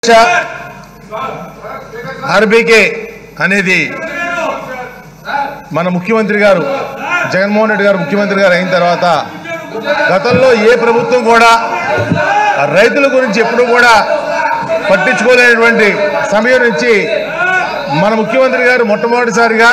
RBK అనేది మన ముఖ్యమంత్రి గారు జగన్మోహన్ రెడ్డి గారు ముఖ్యమంత్రి గారు అయిన తర్వాత గతంలో ఏ ప్రభుత్వం కూడా రైతుల గురించి ఎప్పుడు కూడా పట్టించుకోలేనటువంటి సమయం నుంచి మన ముఖ్యమంత్రి గారు మొట్టమొదటిసారిగా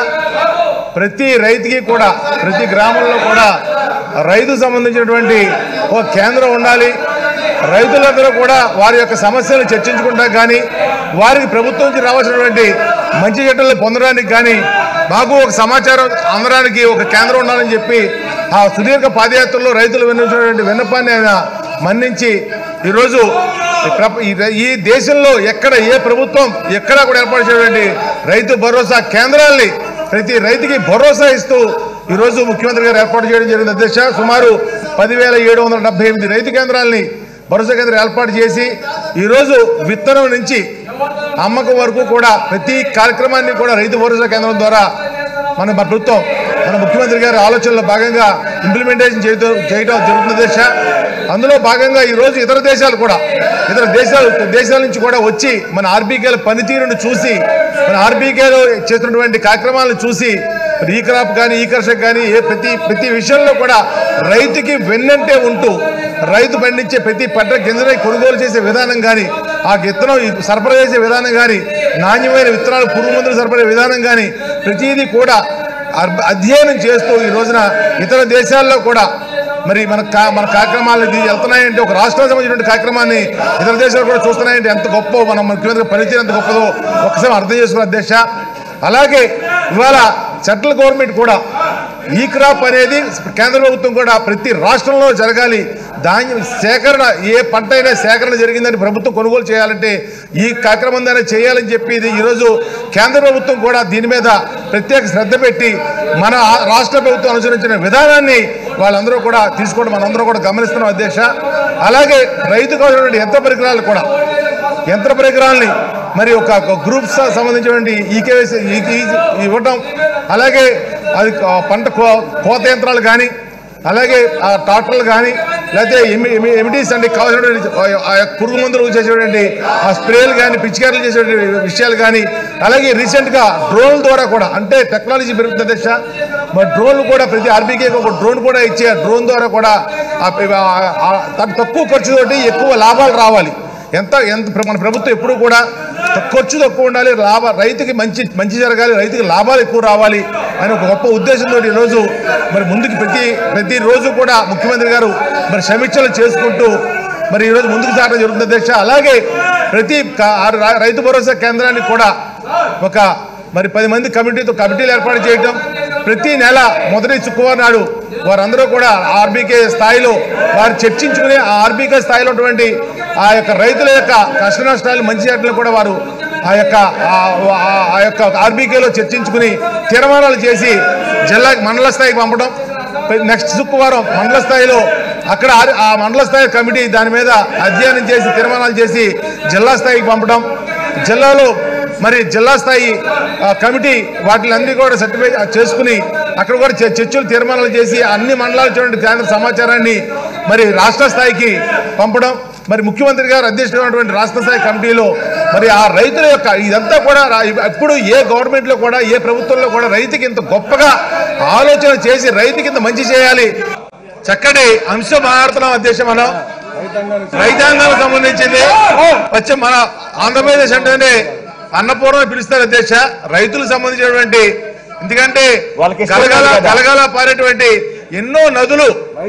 ప్రతి రైతుకి కూడా ప్రతి గ్రామంలో కూడా రైతు సంబంధించినటువంటి ఒక కేంద్రం ఉండాలి రైతులందరూ కూడా వారి యొక్క సమస్యలు చర్చించుకుంటా కానీ వారికి ప్రభుత్వం నుంచి రావాల్సినటువంటి మంచి చెడ్డలు పొందడానికి కానీ మాకు ఒక సమాచారం అందడానికి ఒక కేంద్రం ఉండాలని చెప్పి ఆ సుదీర్ఘ పాదయాత్రలో రైతులు విన్నటువంటి విన్నపాన్ని ఆయన మన్నించి ఈరోజు ఈ ప్రప- ఈ రై- ఈ దేశంలో ఎక్కడ ఏ ప్రభుత్వం ఎక్కడా కూడా ఏర్పాటు చేయటువంటి రైతు భరోసా కేంద్రాల్ని ప్రతి రైతుకి భరోసా ఇస్తూ ఈరోజు ముఖ్యమంత్రి గారు ఏర్పాటు చేయడం జరిగింది అధ్యక్ష సుమారు పదివేల ఏడు వందల డెబ్బై ఎనిమిది రైతు కేంద్రాలని భరోసా కేంద్రం ఏర్పాటు చేసి ఈరోజు విత్తనం నుంచి అమ్మకం వరకు కూడా ప్రతి కార్యక్రమాన్ని కూడా రైతు భరోసా కేంద్రం ద్వారా మన ప్రభుత్వం మన ముఖ్యమంత్రి గారి ఆలోచనలో భాగంగా ఇంప్లిమెంటేషన్ చేయడం చేయడం జరుగుతుంది దశ అందులో భాగంగా ఈరోజు ఇతర దేశాలు కూడా ఇతర దేశాలు దేశాల నుంచి కూడా వచ్చి మన ఆర్బీకేల పనితీరును చూసి మన ఆర్బీకేలో చేస్తున్నటువంటి కార్యక్రమాలను చూసి మరి ఈ క్రాప్ కానీ ఈ కర్షక్ కానీ ఏ ప్రతి ప్రతి విషయంలో కూడా రైతుకి వెన్నంటే ఉంటూ రైతు పండించే ప్రతి పంట గింజని కొనుగోలు చేసే విధానం కానీ ఆ విత్తనం సరఫరా చేసే విధానం కానీ నాణ్యమైన విత్తనాలు పురుగు మందులు సరఫరా విధానం కానీ ప్రతిదీ కూడా అర్- అధ్యయనం చేస్తూ ఈ రోజున ఇతర దేశాల్లో కూడా మరి మన కా మన కార్యక్రమాలు ఇది వెళ్తున్నాయంటే ఒక రాష్ట్రానికి సంబంధించిన కార్యక్రమాన్ని ఇతర దేశాలు కూడా చూస్తున్నాయంటే ఎంత గొప్ప మన ముఖ్యమంత్రి పనితీరు ఎంత గొప్పదో ఒకసారి అర్థం చేసుకున్న అధ్యక్ష అలాగే ఇవాళ సెంట్రల్ గవర్నమెంట్ కూడా ఈ క్రాప్ అనేది కేంద్ర ప్రభుత్వం కూడా ప్రతి రాష్ట్రంలో జరగాలి ధాన్యం సేకరణ ఏ పంట అయినా సేకరణ జరిగిందని ప్రభుత్వం కొనుగోలు చేయాలంటే ఈ కార్యక్రమం ద్వారా చేయాలని చెప్పి ఇది ఈరోజు కేంద్ర ప్రభుత్వం కూడా దీని మీద ప్రత్యేక శ్రద్ధ పెట్టి మన ఆ- రాష్ట్ర ప్రభుత్వం అనుసరించిన విధానాన్ని వాళ్ళందరూ కూడా తీసుకోవడం మనందరూ కూడా గమనిస్తున్నాం అధ్యక్ష అలాగే రైతుకు అవసరమైన యంత్ర పరికరాలు కూడా యంత్ర పరికరాలని మరి ఒక గ్రూప్స్ సంబంధించినటువంటి ఈకేవైసీ ఇవ్వటం అలాగే అది ఆ పంట కో- కోత యంత్రాలు కానీ అలాగే ఆ ట్రాక్టర్లు కానీ లేకపోతే ఎమి ఎమి- ఎమిటీస్ అంటే కావాల్సినటువంటి ఆ- ఆ యొక్క పురుగు మందులు చేసేటువంటి ఆ స్ప్రేలు కానీ పిచికారీలు చేసేటువంటి విషయాలు కానీ అలాగే రీసెంట్గా డ్రోన్ల ద్వారా కూడా అంటే టెక్నాలజీ పెరుగుతుంది దశ మరి డ్రోన్లు కూడా ప్రతి ఆర్బీకే ఒక డ్రోన్ కూడా ఇచ్చే ఆ డ్రోన్ ద్వారా కూడా ఆ- ఆ- ఆ- తక్కువ తక్కువ ఖర్చుతోటి ఎక్కువ లాభాలు రావాలి ఎంత ఎంత ప్ర- మన ప్రభుత్వం ఎప్పుడు కూడా తక్కువ ఖర్చు తక్కువ ఉండాలి లాభ రైతుకి మంచి మంచి జరగాలి రైతుకి లాభాలు ఎక్కువ రావాలి అని ఒక గొప్ప ఉద్దేశంతో ఈరోజు మరి ముందుకు ప్రతి ప్రతి రోజు కూడా ముఖ్యమంత్రి గారు మరి సమీక్షలు చేసుకుంటూ మరి ఈరోజు ముందుకు సాగడం జరుగుతుంది అధ్యక్ష అలాగే ప్రతి క- ఆ ర- రైతు భరోసా కేంద్రానికి కూడా ఒక మరి పది మంది కమిటీతో కమిటీలు ఏర్పాటు చేయటం ప్రతి నెల మొదటి శుక్రవారం నాడు వారందరూ కూడా ఆర్బీకే స్థాయిలో వారు చర్చించుకుని ఆ ఆర్బీకే స్థాయిలో ఉన్నటువంటి ఆ యొక్క రైతుల యొక్క కష్ట నష్టాలు మంచి చెడ్డలు కూడా వారు ఆ యొక్క ఆ- ఆ- ఆ యొక్క ఆర్బీకేలో చర్చించుకుని తీర్మానాలు చేసి జిల్లా మండల స్థాయికి పంపడం నెక్స్ట్ శుక్రవారం మండల స్థాయిలో అక్కడ ఆ- ఆ మండల స్థాయి కమిటీ దాని మీద అధ్యయనం చేసి తీర్మానాలు చేసి జిల్లా స్థాయికి పంపడం జిల్లాలో మరి జిల్లా స్థాయి ఆ, కమిటీ వాటిలన్నీ కూడా సర్టిఫై చేసుకుని అక్కడ కూడా చ- చర్చలు తీర్మానాలు చేసి అన్ని మండలాల చూడండి కేంద్ర సమాచారాన్ని మరి రాష్ట్ర స్థాయికి పంపడం మరి ముఖ్యమంత్రి గారు అధ్యక్షుడు ఉన్నటువంటి రాష్ట్ర స్థాయి కమిటీలో మరి ఆ రైతుల యొక్క ఇదంతా కూడా రా- ఎప్పుడు ఏ గవర్నమెంట్లో కూడా ఏ ప్రభుత్వంలో కూడా రైతుకి ఇంత గొప్పగా ఆలోచన చేసి రైతుకి ఇంత మంచి చేయాలి చక్కటి అంశం మాట్లాడుతున్నాం అధ్యక్ష మనం రైతాంగానికి సంబంధించింది వచ్చే మన ఆంధ్రప్రదేశ్ అంటేనే అన్నపూర్ణ పిలుస్తారు అధ్యక్ష రైతులకు సంబంధించినటువంటి ఎందుకంటే వాళ్ళకి ఇష్టం గలగల లేదు కదా. గలగల పారేటువంటి ఎన్నో నదులు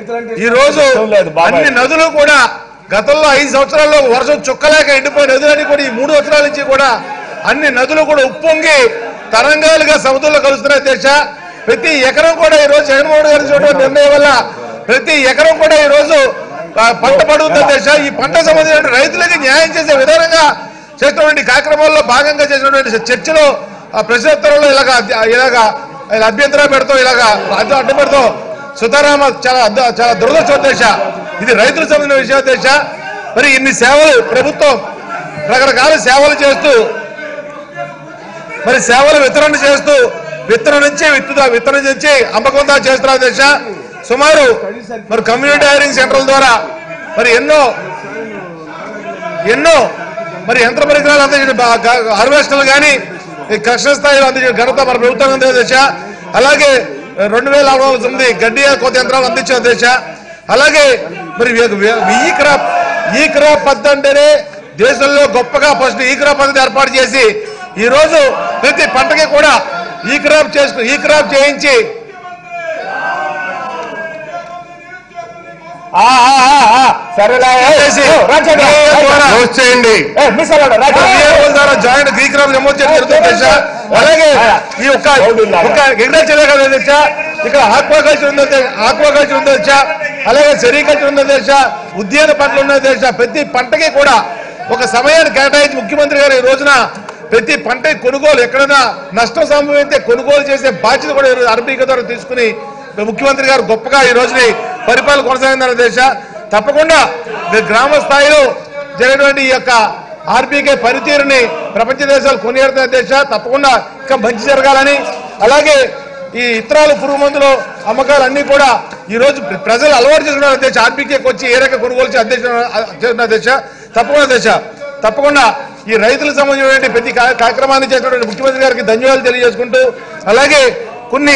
ఈ రోజు ఇష్టం లేదు బాబాయ్. అన్ని నదులు కూడా గతంలో ఐదు సంవత్సరాల్లో వర్షం చుక్కలేక ఎండిపోయిన నదులన్నీ కూడా ఈ మూడు సంవత్సరాల నుంచి కూడా అన్ని నదులు కూడా ఉప్పొంగి తరంగాలుగా సముద్రంలో కలుస్తున్నాయి అధ్యక్ష ప్రతి ఎకరం కూడా ఈ రోజు జగన్మోహన్ గారి చూడడం నిర్ణయం వల్ల ప్రతి ఎకరం కూడా ఈ రోజు ఆ, పంట పడుతుంది అధ్యక్ష ఈ పంట సంబంధించిన రైతులకి న్యాయం చేసే విధానంగా చేసినటువంటి కార్యక్రమాల్లో భాగంగా చేసినటువంటి చర్చలో ఆ ప్రశ్నోత్తరంలో ఇలాగ ఇలాగా ఇలా అభ్యంతరం పెడతాం ఇలాగా అడ్డు అడ్డు పెడతాం సుతారామ చాలా అద్ద- చాలా దురదృష్టం దేశ ఇది రైతులకు సంబంధించిన విషయం దేశ మరి ఇన్ని సేవలు ప్రభుత్వం రకరకాల సేవలు చేస్తూ మరి సేవలు వితరణ చేస్తూ విత్తనం నుంచి విత్తుదా విత్తనం నుంచి అమ్మకం దాకా చేస్తున్నారు దేశ సుమారు మరి కమ్యూనిటీ హైరింగ్ సెంటర్ల ద్వారా మరి ఎన్నో ఎన్నో మరి యంత్ర పరికరాలు అందించిన హార్వెస్టర్లు కానీ ఈ కృష్ణ స్థాయిలో అందించిన ఘనత మన ప్రభుత్వం దశ అలాగే రెండు వేల ఆరు వందల తొమ్మిది గడ్డి కొత్త యంత్రాలు అందించిన దశ అలాగే మరి వే- వే- ఈ క్రాప్ ఈ క్రాప్ పద్ధతి అంటేనే దేశంలో గొప్పగా ఫస్ట్ ఈ క్రాప్ పద్ధతి ఏర్పాటు చేసి ఈ రోజు ప్రతి పంటకి కూడా ఈ క్రాప్ చేసుకు ఈ క్రాప్ చేయించి ఆ, ఆ, ఆ, ఆ. సరేలే ఏ, చేసి ఓ, రాజశేఖర్, VAO ద్వారా రాజశేఖర్. క్లోజ్ చేయండి ఏ, మిస్ అవ్వడు, రాజశేఖర్. VAO ద్వారా జాయింట్ గ్రీ క్రాప్ నమోదు చేయడం జరుగుతుంది దశ అలాగే ఈ ఒక్క ఒక్క అగ్రికల్చర్ కదా దశ ఇక్కడ ఆక్వాకల్చర్ ఉంది దశ, ఆక్వాకల్చర్ ఉంది దశ అలాగే సెరికల్చర్ ఉంది దశ ఉద్యాన పంటలు ఉన్న దశ ప్రతి పంటకి కూడా ఒక సమయాన్ని కేటాయించి ముఖ్యమంత్రి గారు ఈ రోజున ప్రతి పంట కొనుగోలు ఎక్కడైనా నష్టం సంభవిస్తే కొనుగోలు చేసే బాధ్యత కూడా ఈ రోజు ఆర్బీఐ ద్వారా తీసుకుని ముఖ్యమంత్రి గారు గొప్పగా ఈ రోజుని పరిపాలన కొనసాగిందన్న దేశ తప్పకుండా ఇది గ్రామ స్థాయిలో జరిగినటువంటి ఈ యొక్క ఆర్బీకే పనితీరుని ప్రపంచ దేశాలు కొనియాడుతున్న దేశ తప్పకుండా ఇంకా మంచి జరగాలని అలాగే ఈ ఇతరాలు పురుగు మందులు అమ్మకాలు అన్ని కూడా ఈ రోజు ప్రజలు అలవాటు చేసుకున్న దేశ ఆర్బీకేకి వచ్చి ఏ రకంగా కొనుగోలు చేసి అధ్యక్ష చేస్తున్న దేశ తప్పకుండా దేశ తప్పకుండా ఈ రైతులకు సంబంధించినటువంటి ప్రతి కా- కార్యక్రమాన్ని చేసినటువంటి ముఖ్యమంత్రి గారికి ధన్యవాదాలు తెలియజేసుకుంటూ అలాగే కొన్ని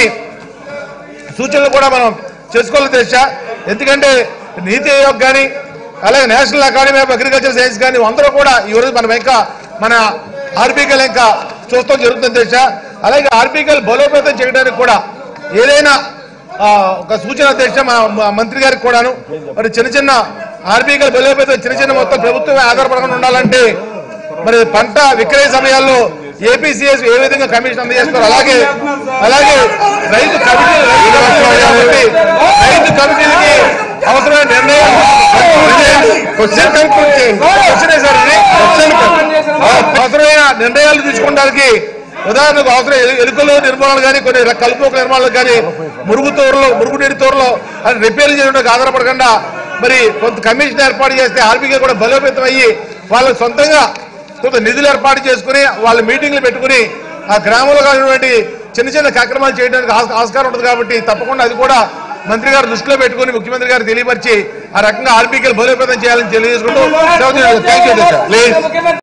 సూచనలు కూడా మనం చేసుకోవాలి దేశ ఎందుకంటే నీతి ఆయోగ్ కానీ అలాగే National Academy of Agriculture Science కానీ అందరూ కూడా ఈ రోజు మనం ఇంకా మన ఆర్బీకల్ ఇంకా చూస్తాం జరుగుతుంది దేశ అలాగే ఆర్బీకల్ బలోపేతం చేయడానికి కూడా ఏదైనా ఆ, ఒక సూచన దేశ మా మా మంత్రి గారికి కూడాను మరి చిన్న చిన్న ఆర్బీకల్ బలోపేతం చిన్న చిన్న మొత్తం ప్రభుత్వమే ఆధారపడకుండా ఉండాలంటే మరి పంట విక్రయ సమయాల్లో ఏపీసీఎస్ ఏ విధంగా కమిషన్ అందజేస్తారు అలాగే అలాగే రైతు కమిటీ రైతు కమిటీలు కాబట్టి రైతు కమిటీలకి అవసరమైన నిర్ణయాలు క్వశ్చన్ కన్క్లూడ్ చేయండి క్వశ్చనే సార్ ఇది క్వశ్చన్ అవసరమైన నిర్ణయాలు తీసుకోవడానికి ఉదాహరణకు అవసరం ఎలు- ఎలుకలు నిర్మాణాలు కానీ కొన్ని ర- కలుపు నిర్మాణాలు కానీ మురుగు తోరలో మురుగునీటి తోరలో అని రిపేర్ చేయడానికి ఆధారపడకుండా మరి కొంత కమిషన్ ఏర్పాటు చేస్తే ఆర్బీకే కూడా బలోపేతం అయ్యి వాళ్ళ సొంతంగా కొంత నిధులు ఏర్పాటు చేసుకుని వాళ్ళ మీటింగ్లు పెట్టుకుని ఆ గ్రామంలో కానివ్వండి చిన్న చిన్న కార్యక్రమాలు చేయడానికి ఆస్- ఆస్కారం ఉంటుంది కాబట్టి తప్పకుండా అది కూడా మంత్రి గారు దృష్టిలో పెట్టుకుని ముఖ్యమంత్రి గారు తెలియపరిచి ఆ రకంగా ఆర్బీకేలు బలోపేతం చేయాలని తెలియజేసుకుంటూ థ్యాంక్ యూ ప్లీజ్